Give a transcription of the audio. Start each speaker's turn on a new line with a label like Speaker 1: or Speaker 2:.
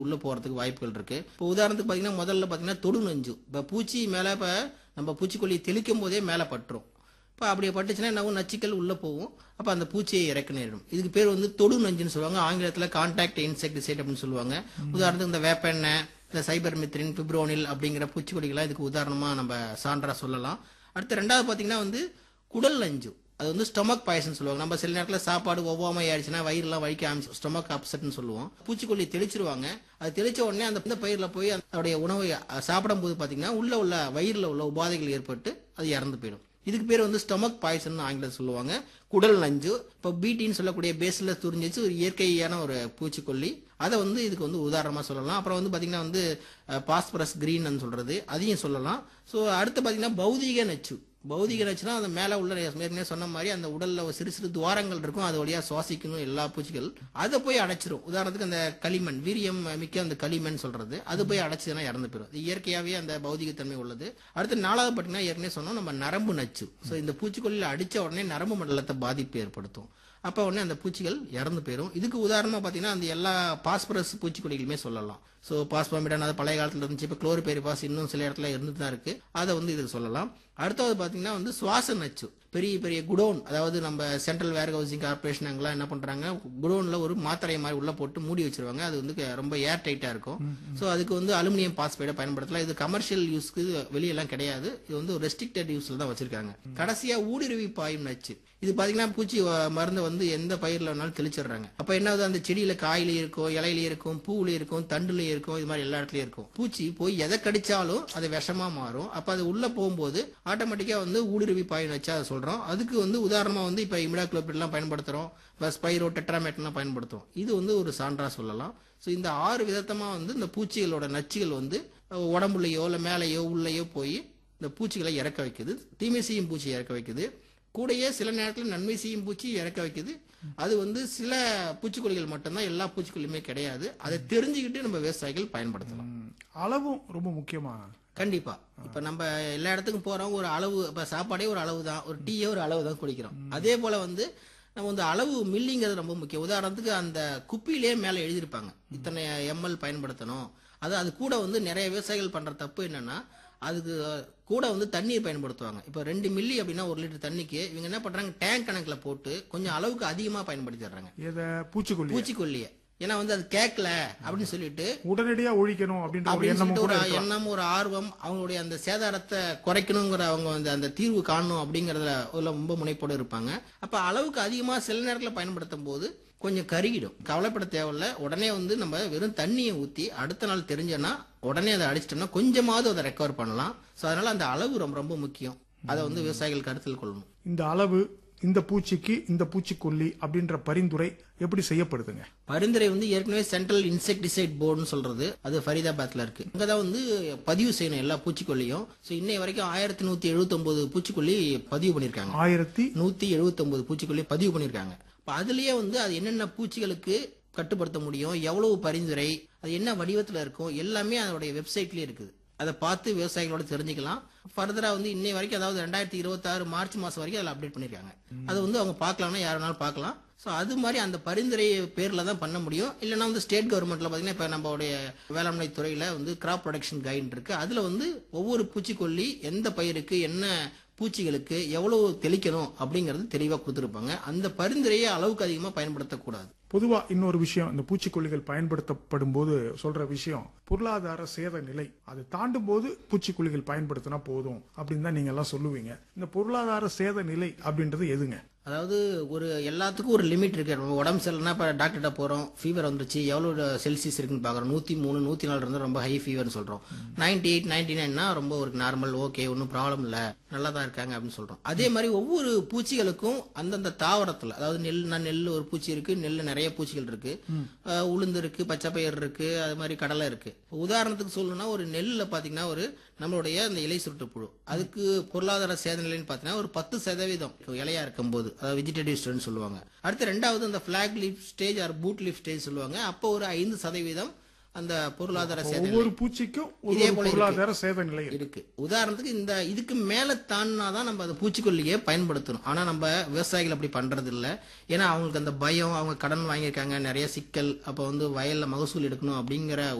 Speaker 1: உள்ள போறதுக்கு வாய்ப்புகள் இருக்கு இப்போ உதாரணத்துக்கு பாத்தீங்கன்னா முதல்ல பாத்தீங்கன்னா தொடு நஞ்சு இப்போ பூச்சி மேல இப்ப நம்ம பூச்சிக்கொல்லி தெளிக்கும் போதே மேல பட்டுரும் இப்போ அப்படியே பட்டுச்சுன்னா என்ன ஆகும்? நச்சுக்கள் உள்ள போகும் அப்போ அந்த பூச்சியை இறக்க நேரிடும் இதுக்கு பேர் வந்து தொடு நஞ்சுன்னு சொல்லுவாங்க ஆங்கிலத்தில் கான்டாக்ட் இன்செக்டிசைட் அப்படின்னு சொல்லுவாங்க உதாரணத்துக்கு இந்த வேப்பெண்ணெய் இந்த சைபர் மித்ரின் பிப்ரோனில் அப்படிங்கிற பூச்சிக்கொல்லிகளாம் இதுக்கு உதாரணமாக நம்ம சான்றா சொல்லலாம் அடுத்து ரெண்டாவது பார்த்தீங்கன்னா வந்து குடல் நஞ்சு அது வந்து ஸ்டொமக் பாய்சன் சொல்லுவாங்க நம்ம சில நேரத்தில் சாப்பாடு ஒவ்வாமை ஆயிடுச்சுன்னா வயிறுலாம் வலிக்க ஆரம்பிச்சு ஸ்டொமக் அப்செட்னு சொல்லுவோம் பூச்சிக்கொல்லி தெளிச்சிருவாங்க அது தெளிச்ச உடனே அந்த இந்த பயிரில் போய் அதோடைய உணவை அஹ், சாப்பிடும்போது பார்த்தீங்கன்னா உள்ள உள்ள வயிறில் உள்ள உபாதைகள் ஏற்பட்டு அது இறந்து போயிடும் இதுக்கு பேர் வந்து ஸ்டொமக் பாய்சன் ஆங்கிலம் சொல்லுவாங்க குடல் நஞ்சு இப்போ பீட்டின்னு சொல்லக்கூடிய பேஸ்ல துரிஞ்சிச்சு ஒரு இயற்கையான ஒரு பூச்சிக்கொல்லி அதை வந்து இதுக்கு வந்து உதாரணமா சொல்லலாம் அப்புறம் வந்து பாத்தீங்கன்னா வந்து பாஸ்பரஸ் கிரீன் சொல்றது அதையும் சொல்லலாம் ஸோ அடுத்து பாத்தீங்கன்னா பௌதீக நச்சு பௌதிக நச்சுனா அந்த மேல உள்ள ஏற்கனவே சொன்ன மாதிரி அந்த உடல்ல ஒரு சிறு சிறு துவாரங்கள் இருக்கும் அது வழியா சுவாசிக்கணும் எல்லா பூச்சிகள் அதை போய் அடைச்சிரும் உதாரணத்துக்கு அந்த களிமண் வீரியம் மிக்க அந்த களிமண் சொல்றது அது போய் அடைச்சதுன்னா இறந்து போயிடும் இது இயற்கையாவே அந்த பௌதிகத்தன்மை உள்ளது அடுத்து நாலாவது பார்த்தீங்கன்னா ஏற்கனவே சொன்னோம் நம்ம நரம்பு நச்சு ஸோ இந்த பூச்சிக்கொல்லியில் அடிச்ச உடனே நரம்பு மண்டலத்தை பாதிப்பு ஏற்படுத்தும் அப்போ உடனே அந்த பூச்சிகள் இறந்து போயிடும் இதுக்கு உதாரணமா பார்த்தீங்கன்னா அந்த எல்லா பாஸ்பரஸ் பூச்சிக்கொல்லிகளுமே சொல்லலாம் ஸோ பாஸ்பாமிடான் அது பழைய காலத்துல இருந்துச்சு இப்போ குளோரிபெரிபாஸ் இன்னும் சில இடத்துல இருந்துட்டு தான் இருக்கு அதை வந்து இதுக்கு சொல்லலாம் அடுத்தது பார்த்தீங்கன்னா வந்து சுவாச நச்சு பெரிய பெரிய குடோன் அதாவது நம்ம சென்ட்ரல் வேர் ஹவுசிங் கார்பரேஷன் அங்கெல்லாம் என்ன பண்றாங்க குடோன்ல ஒரு மாத்திரை மாதிரி உள்ள போட்டு மூடி வச்சிருவாங்க அது வந்து க- ரொம்ப ஏர் டைட்டா இருக்கும் ஸோ அதுக்கு வந்து அலுமினியம் பாஸ்பேட்டை பயன்படுத்தலாம் இது கமர்ஷியல் யூஸ்க்கு வெளியெல்லாம் கிடையாது இது வந்து ரெஸ்ட்ரிக்டட் யூஸ்ல தான் வச்சிருக்காங்க கடைசியா ஊடுருவி பாயும் நச்சு இது பாத்தீங்கன்னா பூச்சி வ- மருந்தை வந்து எந்த பயிர்ல வேணாலும் தெளிச்சிடுறாங்க அப்ப என்ன ஆகுது அந்த செடியில காயில இருக்கும் இலையில இருக்கும் பூவுல இருக்கும் தண்டுல இருக்கும் இது மாதிரி எல்லா இடத்துலயும் இருக்கும் பூச்சி போய் எதை கடிச்சாலும் அது விஷமா மாறும் அப்ப அது உள்ள போகும்போது ஆட்டோமேட்டிக்கா வந்து ஊடுருவி பாயும் வச்சா அதை சொல்றோம் அதுக்கு வந்து உதாரணமா வந்து இப்ப இமிடாக்ளோபிட் எல்லாம் பயன்படுத்துறோம் இப்ப ஸ்பைரோ டெட்ராமேட்லாம் பயன்படுத்துறோம் இது வந்து ஒரு சான்றா சொல்லலாம் ஸோ இந்த ஆறு விதத்தமா வந்து இந்த பூச்சிகளோட நச்சுகள் வந்து அஹ், உடம்புலையோ இல்ல மேலேயோ உள்ளேயோ போய் இந்த பூச்சிகளை இறக்க வைக்குது தீமை செய்யும் பூச்சி இறக்க வைக்குது கூடயே சில நேரத்தில் நன்மை செய்யும் பூச்சி இறக்க வைக்குது அது வந்து சில பூச்சிக்கொல்லிகள் மட்டும்தான் எல்லா பூச்சிக்கொல்லியுமே கிடையாது அதை தெரிஞ்சுக்கிட்டு நம்ம விவசாயிகள் பயன்படுத்தலாம்
Speaker 2: ம், அளவும் ரொம்ப முக்கியமா
Speaker 1: கண்டிப்பா இப்ப நம்ம எல்லா இடத்துக்கும் போறோம் ஒரு அளவு இப்ப சாப்பாடே ஒரு அளவு தான் ஒரு டீயே ஒரு அளவு தான் குடிக்கிறோம் அதே போல வந்து நம்ம வந்து அளவு மில்லிங்கிறது ரொம்ப முக்கியம் உதாரணத்துக்கு அந்த குப்பியிலே மேல எழுதியிருப்பாங்க இத்தனை எம்எல் பயன்படுத்தணும் அது அது கூட வந்து நிறைய விவசாயிகள் பண்ற தப்பு என்னன்னா அதுக்கு கூட வந்து தண்ணீர் பயன்படுத்துவாங்க இப்போ ரெண்டு மில்லி அப்படின்னா ஒரு லிட்டர் தண்ணிக்கு இவங்க என்ன பண்றாங்க டேங்க் கணக்குல போட்டு கொஞ்சம் அளவுக்கு அதிகமா பயன்படுத்திடுறாங்க
Speaker 2: எதை பூச்சிக்கொல்லி
Speaker 1: பூச்சிக்கொல்லியை ஏன்னா வந்து அது கேட்கல அப்படின்னு சொல்லிட்டு
Speaker 2: உடனடியா ஒழிக்கணும் அப்படின்ற ஒரு
Speaker 1: அப்படின்னு
Speaker 2: எண்ணமும்
Speaker 1: சொல்லிட்டு
Speaker 2: கூட
Speaker 1: ஒரு
Speaker 2: இருக்கலாம்.
Speaker 1: எண்ணம் ஒரு ஆர்வம் அவங்களுடைய அந்த சேதாரத்தை குறைக்கணுங்கிற அவங்க வந்து அந்த தீர்வு காணணும் அப்படிங்கறதுல உள்ள ரொம்ப முனைப்போடு இருப்பாங்க அப்ப அளவுக்கு அதிகமா சில நேரத்துல பயன்படுத்தும் போது கொஞ்சம் கருகிடும் கவலைப்பட தேவையில்ல உடனே வந்து நம்ம வெறும் தண்ணியை ஊத்தி அடுத்த நாள் தெரிஞ்சோன்னா உடனே அதை அடிச்சிட்டோம்னா கொஞ்சமாவது அதை ரெக்கவர் பண்ணலாம் சோ அதனால அந்த அளவு ரொம்ப ரொம்ப முக்கியம் அதை வந்து விவசாயிகள் கருத்தில் கொள்ளணும்
Speaker 2: இந்த அளவு இந்த பூச்சிக்கு இந்த பூச்சிக்கொல்லி அப்படின்ற பரிந்துரை எப்படி செய்யப்படுதுங்க
Speaker 1: பரிந்துரை வந்து ஏற்கனவே சென்ட்ரல் இன்செக்டிசைட் போர்டுன்னு சொல்றது அது ஃபரிதாபாத்ல இருக்கு அங்கதான் வந்து பதிவு செய்யணும் எல்லா பூச்சிக்கொல்லியும் ஸோ இன்னை வரைக்கும் ஆயிரத்தி நூத்தி எழுபத்தி பூச்சிக்கொல்லி பதிவு பண்ணிருக்காங்க
Speaker 2: ஆயிரத்தி
Speaker 1: நூத்தி எழுபத்தி பூச்சிக்கொல்லி பதிவு பண்ணிருக்காங்க இப்ப அதுலயே வந்து அது என்னென்ன பூச்சிகளுக்கு கட்டுப்படுத்த முடியும் எவ்வளவு பரிந்துரை அது என்ன வடிவத்துல இருக்கும் எல்லாமே அதோடைய வெப்சைட்லயே இருக்குது அதை பார்த்து விவசாயிகளோட தெரிஞ்சுக்கலாம் ஃபர்தரா வந்து இன்னை வரைக்கும் அதாவது ரெண்டாயிரத்தி இருபத்தாறு மார்ச் மாசம் வரைக்கும் அதில் அப்டேட் பண்ணிருக்காங்க அதை வந்து அவங்க பார்க்கலாம்னா யார் வேணாலும் பார்க்கலாம் ஸோ அது மாதிரி அந்த பரிந்துரை பேர்ல தான் பண்ண முடியும் இல்லைன்னா வந்து ஸ்டேட் கவர்மெண்ட்ல பார்த்தீங்கன்னா இப்போ நம்மளுடைய வேளாண்மை துறையில வந்து கிராப் ப்ரொடக்ஷன் கைடு இருக்கு அதுல வந்து ஒவ்வொரு பூச்சிக்கொல்லி எந்த பயிருக்கு என்ன பூச்சிகளுக்கு எவ்வளவு தெளிக்கணும் அப்படிங்கறது தெளிவா கொடுத்துருப்பாங்க அந்த பரிந்துரையை அளவுக்கு அதிகமா பயன்படுத்தக்கூடாது
Speaker 2: பொதுவா இன்னொரு விஷயம் இந்த பூச்சிக்கொல்லிகள் பயன்படுத்தப்படும் போது சொல்ற விஷயம் பொருளாதார சேத நிலை அதை தாண்டும் போது பூச்சிக்கொல்லிகள் பயன்படுத்தினா போதும் அப்படின்னு தான் நீங்க எல்லாம் சொல்லுவீங்க இந்த பொருளாதார சேத நிலை அப்படின்றது எதுங்க
Speaker 1: அதாவது ஒரு எல்லாத்துக்கும் ஒரு லிமிட் இருக்கு நம்ம உடம்பு சரியில்லைனா இப்போ டாக்டர்கிட்ட போறோம் ஃபீவர் வந்துருச்சு எவ்வளோ செல்சியஸ் இருக்குன்னு பார்க்குறோம் நூற்றி மூணு நூற்றி நாலு இருந்தால் ரொம்ப ஹை ஃபீவர்னு சொல்றோம் நைன்டி எயிட் நைன்டி நைன்னா ரொம்ப ஒரு நார்மல் ஓகே ஒன்றும் ப்ராப்ளம் இல்லை நல்லா தான் இருக்காங்க அப்படின்னு சொல்றோம் அதே மாதிரி ஒவ்வொரு பூச்சிகளுக்கும் அந்தந்த தாவரத்தில் அதாவது நெல் நான் நெல் ஒரு பூச்சி இருக்கு நெல்ல நிறைய பூச்சிகள் இருக்கு அஹ் உளுந்து இருக்கு பச்சை பயிர் இருக்கு அது மாதிரி கடலை இருக்கு உதாரணத்துக்கு சொல்லணும்னா ஒரு நெல்லில் பார்த்தீங்கன்னா ஒரு நம்மளுடைய அந்த இலை சுருட்டு புழு அதுக்கு பொருளாதார சேத நிலைன்னு பார்த்தீங்கன்னா ஒரு பத்து சதவீதம் இலையா இருக்கும்போது அதாவது வெஜிடேட்டிவ் ஸ்டேஜ் சொல்லுவாங்க அடுத்து ரெண்டாவது அந்த flag leaf stage or boot leaf stage சொல்லுவாங்க அப்போ ஒரு ஐந்து சதவீதம் அந்த பொருளாதார சேத நிலை
Speaker 2: ஒவ்வொரு பூச்சிக்கும் ஒரு
Speaker 1: இதே
Speaker 2: ஒரு
Speaker 1: போல இருக்கு.
Speaker 2: பொருளாதார சேத நிலை இருக்கு.
Speaker 1: இருக்கு உதாரணத்துக்கு இந்த இதுக்கு மேல தாண்டினாதான் நம்ம அந்த பூச்சிக்கொல்லியை பயன்படுத்தணும் ஆனா நம்ம விவசாயிகள் அப்படி பண்றது இல்ல ஏன்னா அவங்களுக்கு அந்த பயம் அவங்க கடன் வாங்கியிருக்காங்க நிறைய சிக்கல் அப்ப வந்து வயல்ல மகசூல் எடுக்கணும் அப்படிங்கிற